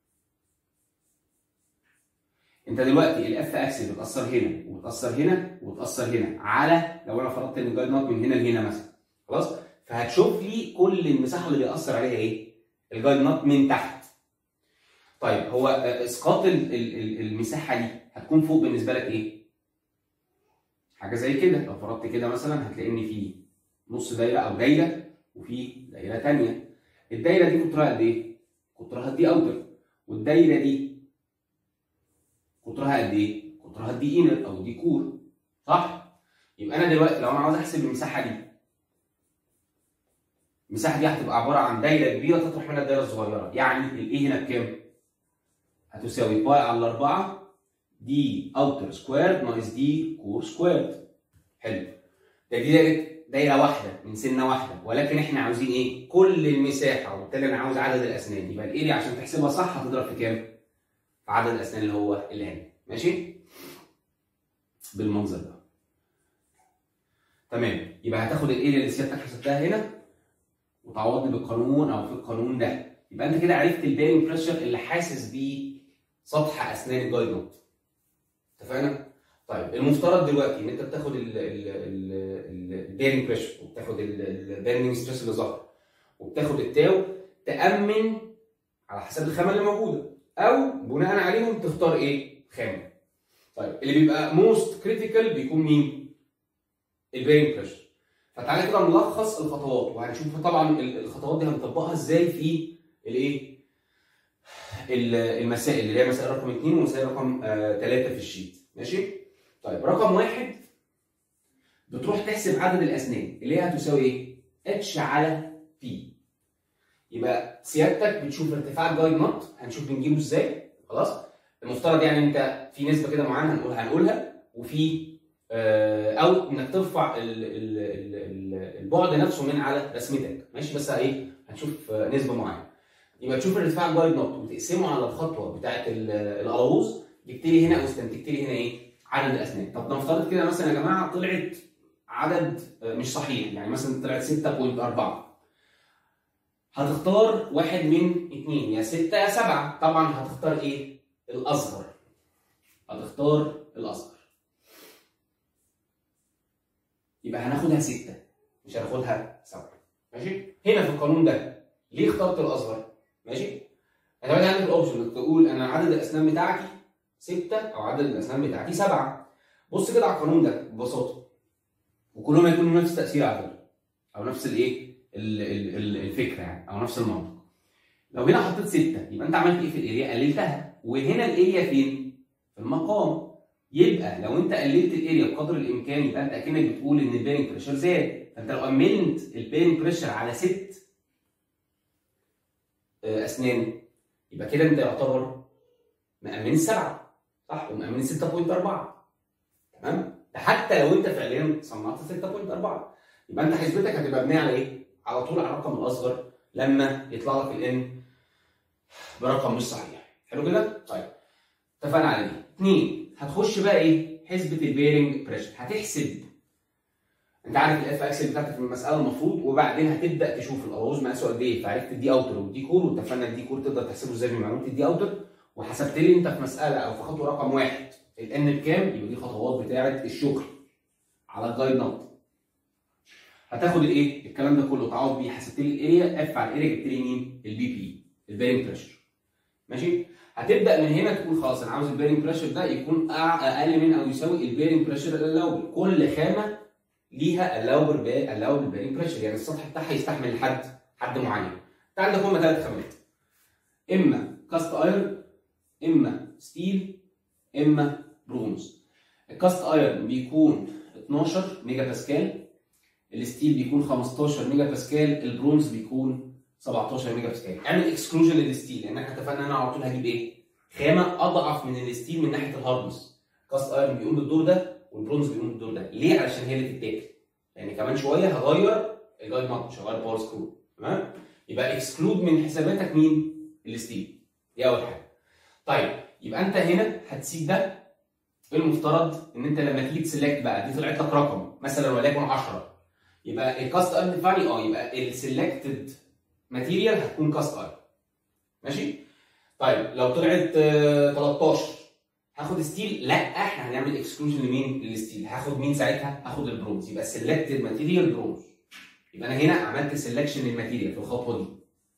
انت دلوقتي الاف اكسل بتاثر هنا وبتاثر هنا وبتاثر هنا على لو انا فرضت ان الجايد نوت من هنا لهنا مثلا خلاص فهتشوف لي كل المساحه اللي بيأثر عليها ايه؟ الجايد نوت من تحت طيب هو اسقاط المساحه دي هتكون فوق بالنسبه لك ايه؟ حاجه زي كده لو فرضت كده مثلا هتلاقي ان في نص دايره او دايره وفي دايره ثانيه الدايره دي قطرها قد ايه؟ قطرها دي اوتر والدايره دي قطرها قد ايه؟ قطرها دي انر او دي كور صح؟ يبقى انا دلوقتي لو انا عاوز احسب المساحه دي المساحه دي هتبقى عباره عن دايره كبيره تطرح منها الدايره الصغيره يعني الايه هنا بكام؟ هتساوي باي على 4 دي اوتر سكويرد ناقص دي كور سكويرد حلو ده دي دايره دايره واحده من سنه واحده ولكن احنا عاوزين ايه؟ كل المساحه وبالتالي انا عاوز عدد الاسنان يبقى الاريا عشان تحسبها صح هتضرب في كام؟ في عدد الاسنان اللي هو اللي هنا ماشي؟ بالمنظر ده تمام يبقى هتاخد الاريا اللي سيادتك حسبتها هنا وتعوضني بالقانون او في القانون ده يبقى انت كده عرفت البيرنج بريشر اللي حاسس بيه سطح اسنان الجايد نوت اتفقنا؟ طيب المفترض دلوقتي ان انت بتاخد البيرنج بريشر وبتاخد البيرنج ستريس اللي ظهر وبتاخد التاو تامن على حسب الخامه اللي موجوده او بناء عليهم تختار ايه؟ خامه. طيب اللي بيبقى موست كريتيكال بيكون مين؟ البيرنج بريشر. فتعالى كده نلخص الخطوات وهنشوف طبعا الخطوات دي هنطبقها ازاي في الايه؟ المسائل اللي هي مسائل رقم 2 ومسائل رقم 3 في الشيت ماشي؟ طيب رقم واحد بتروح تحسب عدد الاسنان اللي هي هتساوي ايه؟ اتش على بي يبقى سيادتك بتشوف ارتفاع الجايد نوت هنشوف بنجيبه ازاي خلاص المفترض يعني انت في نسبه كده معينه هنقولها هنقولها وفي آه، او انك ترفع ال- ال- ال- ال- البعد نفسه من على رسمتك ماشي بس ايه هنشوف آه، نسبه معينه يبقى تشوف ارتفاع الجايد نوت وتقسمه على الخطوه بتاعه ال- القلاووز جبت لي هنا او استنتجت لي هنا ايه عدد الاسنان طب نفترض كده مثلا يا جماعه طلعت عدد آه، مش صحيح يعني مثلا طلعت 6.4 هتختار واحد من اتنين يا ستة يا سبعة طبعا هتختار ايه الاصغر هتختار الاصغر يبقى هناخدها ستة مش هناخدها سبعة ماشي هنا في القانون ده ليه اخترت الاصغر ماشي هتبقى عندك الاوبشن انك تقول انا عدد الاسنان بتاعتي ستة او عدد الاسنان بتاعتي سبعة بص كده على القانون ده ببساطة وكلهم هيكونوا نفس التأثير على فكرة او نفس الايه ال- ال- ال- الفكرة يعني او نفس المنطق لو هنا حطيت ستة يبقى انت عملت ايه في الاريا قللتها وهنا الاريا فين في المقام يبقى لو انت قللت الاريا بقدر الامكان يبقى انت اكنك بتقول ان البيرنج بريشر زاد فانت لو امنت البيرنج بريشر على ست آه، اسنان يبقى كده انت يعتبر مأمن سبعه صح ومأمن 6.4 تمام ده حتى لو انت فعليا صنعت 6.4 يبقى انت حسبتك هتبقى مبنيه على ايه؟ على طول على الرقم الاصغر لما يطلع لك الان برقم مش صحيح حلو كده؟ طيب اتفقنا على دي اثنين هتخش بقى ايه؟ حسبه البيرنج بريشر هتحسب انت عارف الاف اكسل بتاعتك في المساله المفروض وبعدين هتبدا تشوف القلاووز مقاسه قد ايه فعرفت الدي اوتر والدي كور واتفقنا الدي كور تقدر تحسبه ازاي من معلومه الدي اوتر وحسبت لي انت في مساله او في خطوه رقم واحد الان بكام يبقى دي خطوات بتاعه الشغل على الجايد نوت هتاخد الايه الكلام ده كله تعوض بيه حسبت لي الاريا اف على الاريا جبت لي مين البي بي البيرنج بريشر ماشي هتبدا من هنا تقول خلاص انا عاوز البيرنج بريشر ده يكون أع- اقل من او يساوي البيرنج بريشر الاول كل خامه ليها الاوبر الاوبر بيرنج بريشر يعني السطح بتاعها يستحمل لحد حد معين انت عندك هم ثلاث خامات اما كاست ايرون اما ستيل اما برونز الكاست ايرون بيكون 12 ميجا باسكال الستيل بيكون 15 ميجا باسكال البرونز بيكون 17 ميجا باسكال اعمل اكسكلوجن للستيل لانك اتفقنا ان انا على طول هجيب ايه خامه اضعف من الستيل من ناحيه الهاردنس كاست ايرون بيقوم بالدور ده والبرونز بيقوم بالدور ده ليه علشان هي اللي تتاكل يعني كمان شويه هغير الجايد مارك مش هغير باور سكرو تمام يبقى اكسكلود من حساباتك مين الستيل دي اول حاجه طيب يبقى انت هنا هتسيب ده المفترض ان انت لما تيجي تسلكت بقى دي طلعت لك رقم مثلا وليكن 10 يبقى الكاست ايرن فالي اه يبقى السلكتد ماتيريال هتكون كاست ايرن ماشي طيب لو طلعت آه، 13 هاخد ستيل لا احنا هنعمل اكسكلوجن لمين للستيل هاخد مين ساعتها هاخد البرونز يبقى سلكتد ماتيريال برونز يبقى انا هنا عملت سelection للماتيريال في الخطوه دي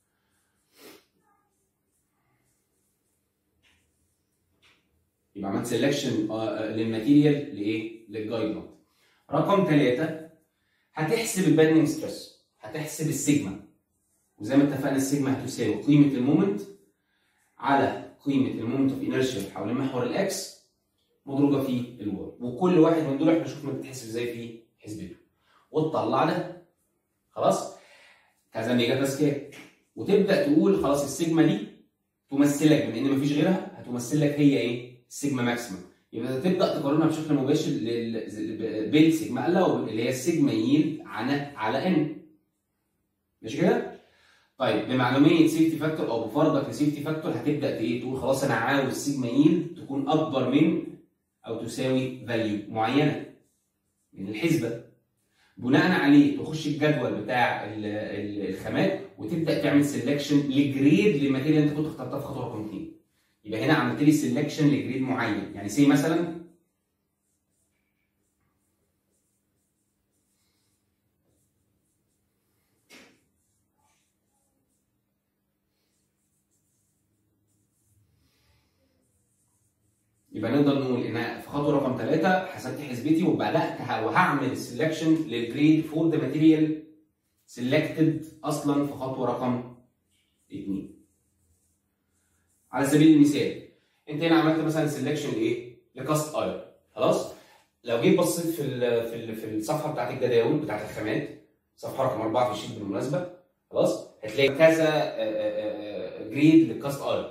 يبقى عملت سelection آه، للماتيريال لايه؟ للجايد نوت. رقم ثلاثة هتحسب الباندنج ستريس هتحسب السيجما وزي ما اتفقنا السيجما هتساوي قيمة المومنت على قيمة المومنت اوف انرشيا حوالين محور الاكس مضروبة في الواي وكل واحد من دول احنا شفنا بتتحسب ازاي في حسبته وتطلع ده خلاص كذا ميجا باسكال وتبدا تقول خلاص السيجما دي تمثلك بما ان مفيش غيرها هتمثل لك هي ايه؟ السيجما ماكسيمم يبقى تبدا تقارنها بشكل مباشر لل- بالسيجما الاول اللي هي السيجما ييلد على على ان ماشي كده؟ طيب بمعلوميه سيفتي فاكتور او بفرضك لسيفتي فاكتور هتبدا ايه تقول خلاص انا عاوز سيجما ييلد تكون اكبر من او تساوي فاليو معينه من الحسبه بناء عليه تخش الجدول بتاع ال- ال- الخامات وتبدا تعمل سelection لجريد للماتيريال اللي انت كنت اخترتها في خطوه رقم 2 يبقى هنا عملت لي سelection لجريد معين يعني سي مثلا يبقى نقدر نقول ان في خطوه رقم ثلاثه حسبت حسبتي وبدات ه- وهعمل سelection للجريد فور ذا ماتيريال سيلكتد اصلا في خطوه رقم 2 على سبيل المثال انت هنا عملت مثلا سelection لايه؟ لكاست ايرون خلاص؟ لو جيت بصيت في ال في ال في الصفحه بتاعت الجداول بتاعت الخامات صفحه رقم 4 في الشيت بالمناسبه خلاص؟ هتلاقي كذا آه، آه، آه، جريد للكاست ايرون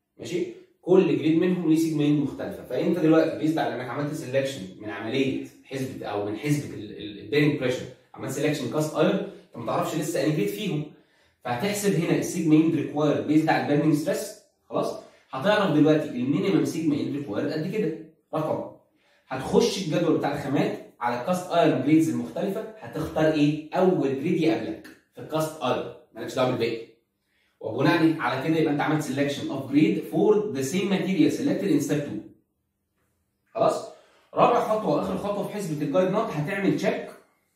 ماشي؟ كل جريد منهم ليه سيجما يند مختلفه فانت دلوقتي بيزد على انك عملت سelection من عمليه حسبه او من حسبه البيرنج بريشر عملت سelection كاست ايرون انت ما تعرفش لسه اني جريد فيهم فهتحسب هنا السيجما يلد ريكواير بيزد على البيرنج ستريس خلاص هتعرف دلوقتي المينيمم سيجما يلد ريكواير قد كده رقم هتخش الجدول بتاع الخامات على الكاست ايرون جريدز المختلفه هتختار ايه اول جريد يقابلك في الكاست ايرون مالكش دعوه بالباقي وبناء على كده يبقى انت عملت سelection اوف جريد فور ذا سيم ماتيريال سيلكتد ان ستيب 2 خلاص رابع خطوه واخر خطوه في حسبه الجايد نوت هتعمل تشيك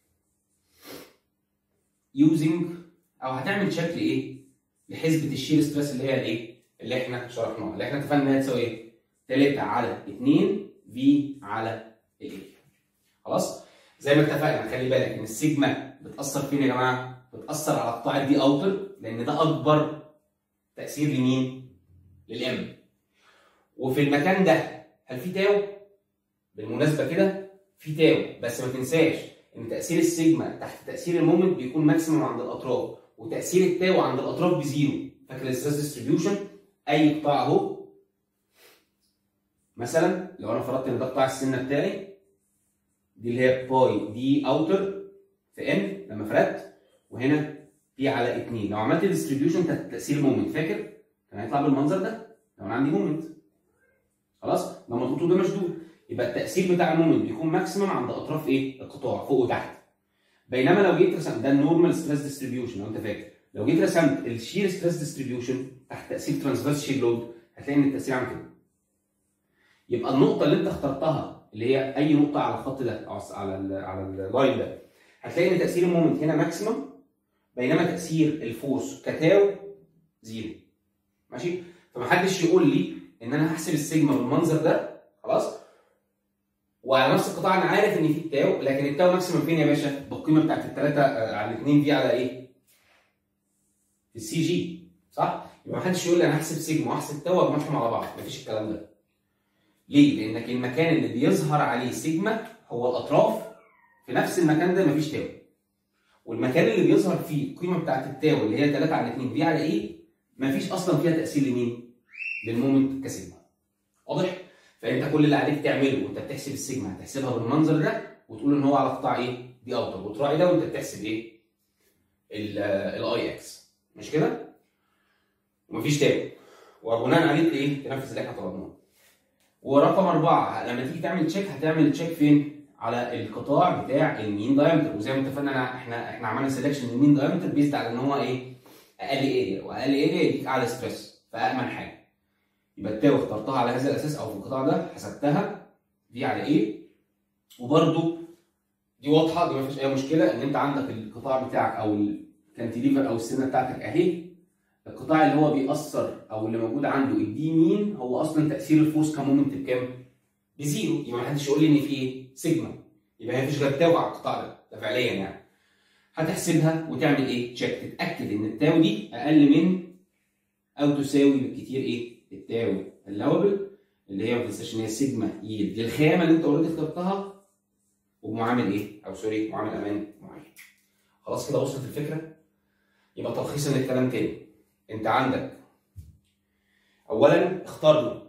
يوزنج او هتعمل تشيك لايه؟ لحسبه الشير ستريس اللي هي الايه؟ اللي احنا شرحناها اللي احنا اتفقنا انها تساوي ايه؟ 3 على 2 في على الايه خلاص؟ زي ما اتفقنا خلي بالك ان السيجما بتاثر فين يا جماعه؟ بتاثر على قطاع الدي اوتر لان ده اكبر تاثير لمين؟ للام وفي المكان ده هل في تاو؟ بالمناسبه كده في تاو بس ما تنساش ان تاثير السيجما تحت تاثير المومنت بيكون ماكسيموم عند الاطراف وتاثير التاو عند الاطراف بزيرو فاكر الستريس ديستريبيوشن اي قطاع اهو مثلا لو انا فرضت ان ده قطاع السنه بتاعي دي اللي هي باي دي اوتر في ان لما فردت وهنا بي على 2 لو عملت ديستريبيوشن تحت تاثير المومنت فاكر كان هيطلع بالمنظر ده لو انا عندي مومنت خلاص ده مضغوط وده مشدود يبقى التاثير بتاع المومنت بيكون ماكسيمم عند اطراف ايه القطاع فوق وتحت بينما لو جيت رسمت ده النورمال ستريس ديستريبيوشن لو انت فاكر لو جيت رسمت الشير ستريس ديستريبيوشن تحت تاثير ترانسفيرس شير لود هتلاقي ان التاثير عامل كده يبقى النقطه اللي انت اخترتها اللي هي اي نقطه على الخط ده او على ال على اللاين ده هتلاقي ان تاثير المومنت هنا ماكسيمم بينما تاثير الفورس كتاو زيرو ماشي فمحدش يقول لي ان انا هحسب السيجما بالمنظر ده خلاص وعلى نفس القطاع انا عارف ان في التاو لكن التاو ماكسيمم فين يا باشا؟ بالقيمه بتاعت الثلاثه على الاثنين دي على ايه؟ السي جي صح؟ يبقى محدش يقول لي انا هحسب سيجما واحسب تاو واجمعهم على بعض مفيش الكلام ده. ليه؟ لانك المكان اللي بيظهر عليه سيجما هو الاطراف في نفس المكان ده مفيش تاو. والمكان اللي بيظهر فيه القيمه بتاعت التاو اللي هي 3 على 2 دي على ايه؟ مفيش اصلا فيها تاثير لمين؟ للمومنت كسيجما. واضح؟ فانت كل اللي عليك تعمله وانت بتحسب السيجما هتحسبها بالمنظر ده وتقول ان هو على قطاع ايه؟ دي اوتر وتراعي ده وانت بتحسب ايه؟ الاي اكس مش كده؟ ومفيش تاني وبناء عليه ايه؟ تنفذ اللي احنا طلبناه. ورقم اربعه لما تيجي تعمل تشيك هتعمل تشيك فين؟ على القطاع بتاع المين دايمتر وزي ما اتفقنا احنا احنا عملنا سelection للمين دايمتر بيزد على ان هو ايه؟ اقل اريا واقل اريا يديك اعلى ستريس فامن حاجه. يبقى التاو اخترتها على هذا الاساس او في القطاع ده حسبتها دي على ايه وبرده دي واضحه دي ما فيش اي مشكله ان انت عندك القطاع بتاعك او الكانتيليفر او السنه بتاعتك اهي القطاع اللي هو بيأثر او اللي موجود عنده الدي مين هو اصلا تاثير الفورس كمومنت بكام؟ بزيرو يبقى ما حدش يقول لي ان في ايه؟ سيجما يبقى هي مفيش غير تاو على القطاع ده ده فعليا يعني هتحسبها وتعمل ايه؟ تشيك تتاكد ان التاو دي اقل من او تساوي بالكتير ايه؟ التاو اللوبل اللي هي ما تنساش ان هي سيجما يلد للخامه اللي انت اوريدي اخترتها وبمعامل ايه؟ او سوري معامل امان معين. خلاص كده وصلت الفكره؟ يبقى تلخيصا للكلام تاني انت عندك اولا اختار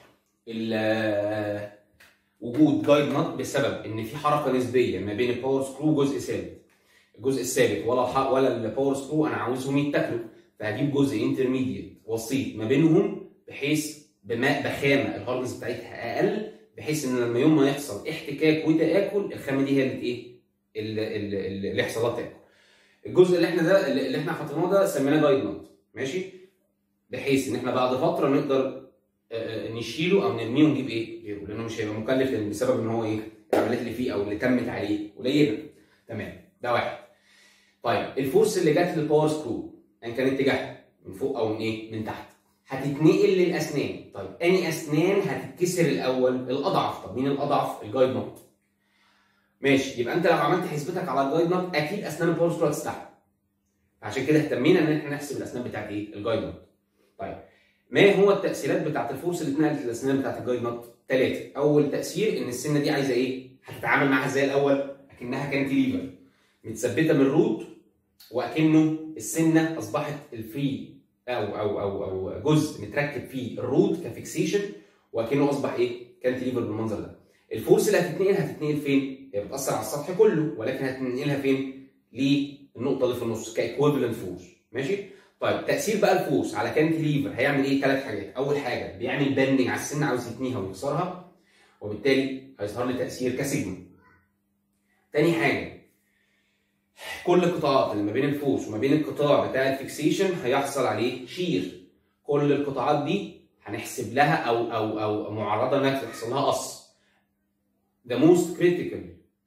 له وجود جايد نوت بسبب ان في حركه نسبيه ما بين الباور سكرو وجزء ثابت. الجزء الثابت ولا الح... ولا الباور سكرو انا عاوزهم يتاكلوا فهجيب جزء انترميديت وسيط ما بينهم بحيث بماء بخامه الهاردنس بتاعتها اقل بحيث ان لما يوم ما يحصل احتكاك وتاكل الخامه دي هي اللي ايه؟ اللي, اللي يحصل لها تاكل. الجزء اللي احنا ده اللي احنا حاطينه ده سميناه جايد نوت ماشي؟ بحيث ان احنا بعد فتره نقدر نشيله او نرميه ونجيب ايه؟ غيره لانه مش هيبقى مكلف لان بسبب ان هو ايه؟ العمليات اللي فيه او اللي تمت عليه قليله. تمام ده واحد. طيب الفورس اللي جت للباور سكرو ان كان اتجاهها من فوق او من ايه؟ من تحت. هتتنقل للاسنان طيب اني اسنان هتتكسر الاول الاضعف طب مين الاضعف الجايد نوت ماشي يبقى انت لو عملت حسبتك على الجايد نوت اكيد اسنان الباور سكرو هتستحمل عشان كده اهتمينا ان احنا نحسب الاسنان بتاعت ايه الجايد نوت طيب ما هو التاثيرات بتاعت الفورس اللي اتنقلت للاسنان بتاعت الجايد نوت ثلاثه اول تاثير ان السنه دي عايزه ايه هتتعامل معاها ازاي الاول اكنها كانتيليفر متثبته من الروت واكنه السنه اصبحت الفري او او او او جزء متركب فيه الروت كفيكسيشن وكانه اصبح ايه؟ كانتيليفر بالمنظر ده. الفورس اللي هتتنقل هتتنقل فين؟ هي بتاثر على السطح كله ولكن هتنقلها فين للنقطه اللي في النص كايكويفالنت فورس ماشي طيب تاثير بقى الفورس على كانتليفر هيعمل ايه ثلاث حاجات اول حاجه بيعمل بندنج على السن عاوز يتنيها ويكسرها وبالتالي هيظهر لي تاثير كسيجما تاني حاجه كل القطاعات اللي ما بين الفورس وما بين القطاع بتاع الفيكسيشن هيحصل عليه شير كل القطاعات دي هنحسب لها او او او معرضه انها تحصل لها قص the most critical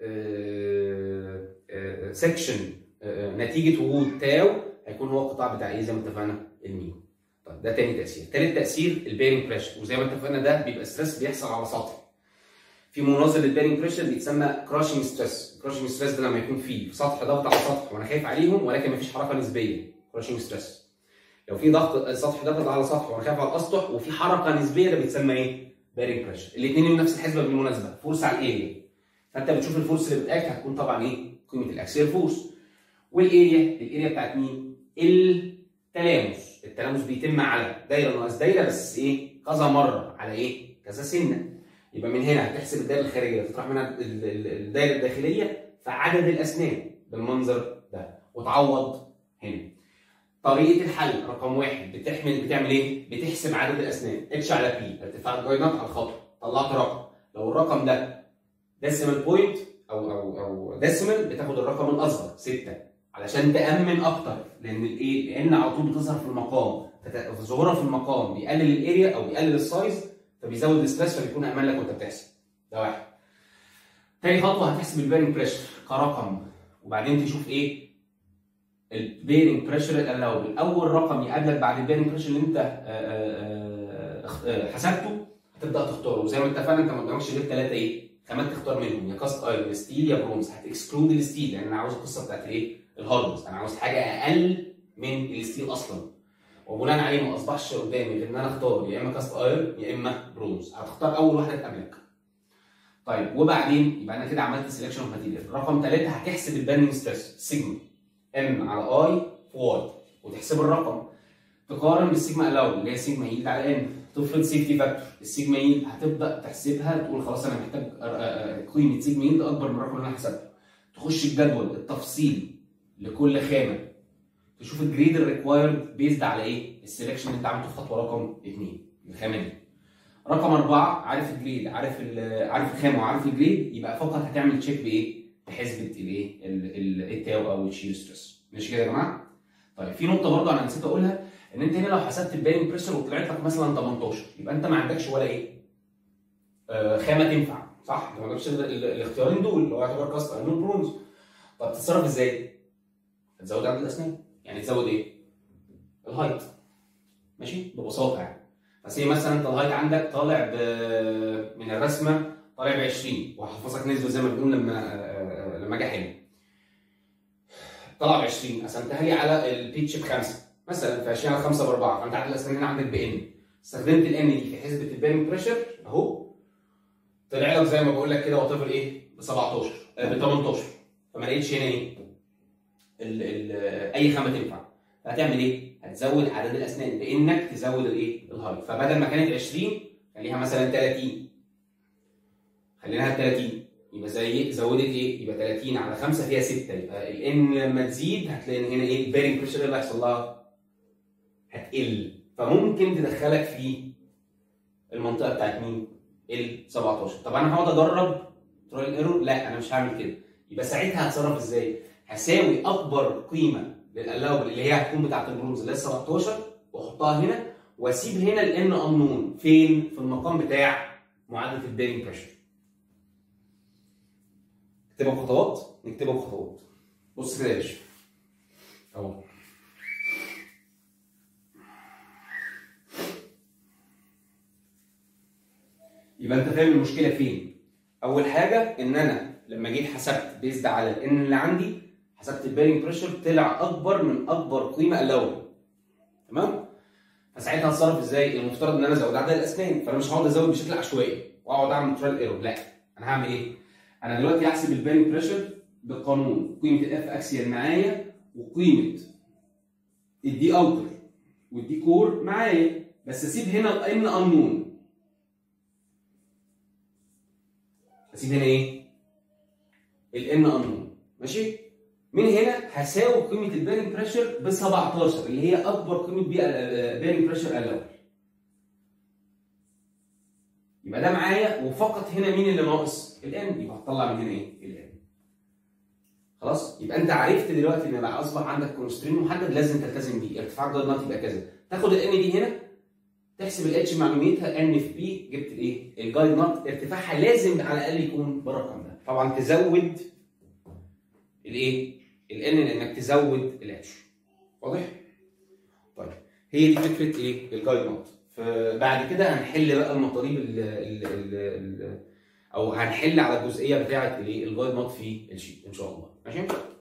سكشن نتيجه وجود تاو هيكون هو القطاع بتاع ايه زي ما اتفقنا الميو طيب ده تاني تاثير تالت تاثير البيرنج بريشر وزي ما اتفقنا ده بيبقى ستريس بيحصل على سطح في مناظر للبيرنج بريشر بيتسمى كراشنج ستريس الكراشنج ستريس ده لما يكون في سطح ضغط على سطح وانا خايف عليهم ولكن مفيش حركه نسبيه كراشنج ستريس لو في ضغط سطح ضغط على سطح وانا خايف على الاسطح وفي حركه نسبيه ده بيتسمى ايه؟ بيرنج بريشر الاثنين لهم نفس الحسبه بالمناسبه فورس على الاريا فانت بتشوف الفورس اللي بتاكت هتكون طبعا ايه؟ قيمه الاكسير فورس والاريا الاريا بتاعت مين؟ التلامس التلامس بيتم على دايره ناقص دايره بس ايه؟ كذا مره على ايه؟ كذا سنه يبقى من هنا هتحسب الدايره الخارجيه تطرح منها الدايره الداخليه فعدد الاسنان بالمنظر ده وتعوض هنا طريقه الحل رقم واحد بتحمل بتعمل ايه؟ بتحسب عدد الاسنان اتش على بي ارتفاع الجاينات على الخط طلعت رقم لو الرقم ده ديسيمال بوينت او او او ديسيمال بتاخد الرقم الاصغر 6 علشان تامن اكتر لان الايه؟ لان على طول بتظهر في المقام ظهورها في المقام بيقلل الاريا او بيقلل السايز فبيزود الاستريس فبيكون امان لك وانت بتحسب ده واحد تاني خطوه هتحسب البيرنج بريشر كرقم وبعدين تشوف ايه البيرنج بريشر الاول اول رقم يقابلك بعد البيرنج بريشر اللي انت حسبته هتبدا تختاره وزي ما اتفقنا انت ما قدامكش غير ثلاثه ايه خامات تختار منهم يا كاست ايرون يا ستيل يا برونز هتكسكلود الستيل لان انا عاوز القصه بتاعت الايه الهاردنس انا عاوز حاجه اقل من الستيل اصلا وبناء عليه ما اصبحش قدامي غير ان انا اختار يا اما كاست ايرون يا اما برونز هتختار اول واحده تقابلك طيب وبعدين يبقى انا كده عملت سelection اوف ماتيريال رقم ثلاثه هتحسب البيرنينج ستريس سيجما ام على اي في واي وتحسب الرقم تقارن بالسيجما الاول اللي هي سيجما يلد على ان تفرض سيفتي فاكتور السيجما يلد هتبدا تحسبها تقول خلاص انا محتاج قيمه سيجما يلد اكبر من الرقم اللي انا حسبته تخش الجدول التفصيلي لكل خامه تشوف الجريد الريكوايرد بيزد على ايه؟ السلكشن اللي انت عملته في خطوه رقم اثنين الخامه دي. رقم اربعه عارف الجريد عارف عارف الخامه وعارف الجريد يبقى فقط هتعمل تشيك بايه؟ بحسبه الايه؟ التاو او الشير ستريس. ماشي كده يا جماعه؟ طيب في نقطه برضه انا نسيت اقولها ان انت هنا لو حسبت البيرنج بريشر وطلعت لك مثلا 18 يبقى انت ما عندكش ولا ايه؟ آه خامه تنفع صح؟ انت ما عندكش الاختيارين دول اللي هو يعتبر كاست ايرون برونز. طب تتصرف ازاي؟ هتزود عدد الاسنان يعني تزود ايه؟ الهايت ماشي ببساطه يعني بس هي مثلا انت الهايت عندك طالع ب... من الرسمه طالع ب 20 وهحفظك نسبه زي ما بنقول لما لما اجي احل طلع ب 20 قسمتها لي على البيتش بخمسه مثلا في 20 على 5 ب 4 فانت عدد الاسنان هنا عندك بان استخدمت الان دي في حسبه البيرنج بريشر اهو طلع لك زي ما بقول لك كده وات ايه ب 17 ب 18 فما لقيتش هنا ايه ال ال اي خامه تنفع هتعمل ايه؟ هتزود عدد الاسنان بانك تزود الايه؟ الهايت فبدل ما كانت 20 خليها مثلا 30 خليناها 30 يبقى زي زودت ايه؟ يبقى 30 على 5 فيها 6 يبقى الان لما تزيد هتلاقي ان هنا ايه؟ البيرنج بريشر اللي هيحصل لها هتقل فممكن تدخلك في المنطقه بتاعت مين؟ ال 17 طب انا هقعد اجرب ترايل ايرور؟ لا انا مش هعمل كده يبقى ساعتها هتصرف ازاي؟ هساوي اكبر قيمه للالاوبل اللي هي هتكون بتاعت البرونز اللي هي 17 واحطها هنا واسيب هنا الان انون فين؟ في المقام بتاع معادله البيرنج بريشر. نكتبها بخطوات؟ نكتبها بخطوات. بص كده يا باشا. اهو. يبقى انت فاهم المشكله فين؟ اول حاجه ان انا لما جيت حسبت بيزد على الان اللي عندي حسبت البيرنج بريشر طلع اكبر من اكبر قيمه الاول تمام فساعتها هتصرف ازاي المفترض ان انا ازود عدد الاسنان فانا مش هقعد ازود بشكل عشوائي واقعد اعمل ترايل ايرور لا انا هعمل ايه انا دلوقتي هحسب البيرنج بريشر بالقانون قيمه الاف اكسيال معايا وقيمه الدي اوتر والدي كور معايا بس اسيب هنا الان انون اسيب هنا ايه الان انون ماشي من هنا هساوي قيمه البيرنج بريشر ب 17 اللي هي اكبر قيمه بيرنج بريشر الاول يبقى ده معايا وفقط هنا مين اللي ناقص؟ الان يبقى هتطلع من هنا ايه؟ الان خلاص يبقى انت عرفت دلوقتي ان بقى اصبح عندك كونسترين محدد لازم تلتزم بيه ارتفاع الجايد نوت يبقى كذا تاخد الان دي هنا تحسب الاتش معلوميتها ان في بي جبت الايه؟ الجايد نوت ارتفاعها لازم على الاقل يكون بالرقم ده طبعا تزود الايه؟ الان لانك تزود الاتش واضح؟ طيب هي دي فكره ايه؟ الجايد نوت فبعد كده هنحل بقى المطالب ال ال ال ال او هنحل على الجزئيه بتاعه الايه؟ الجايد نوت في الشيت ان شاء الله ماشي؟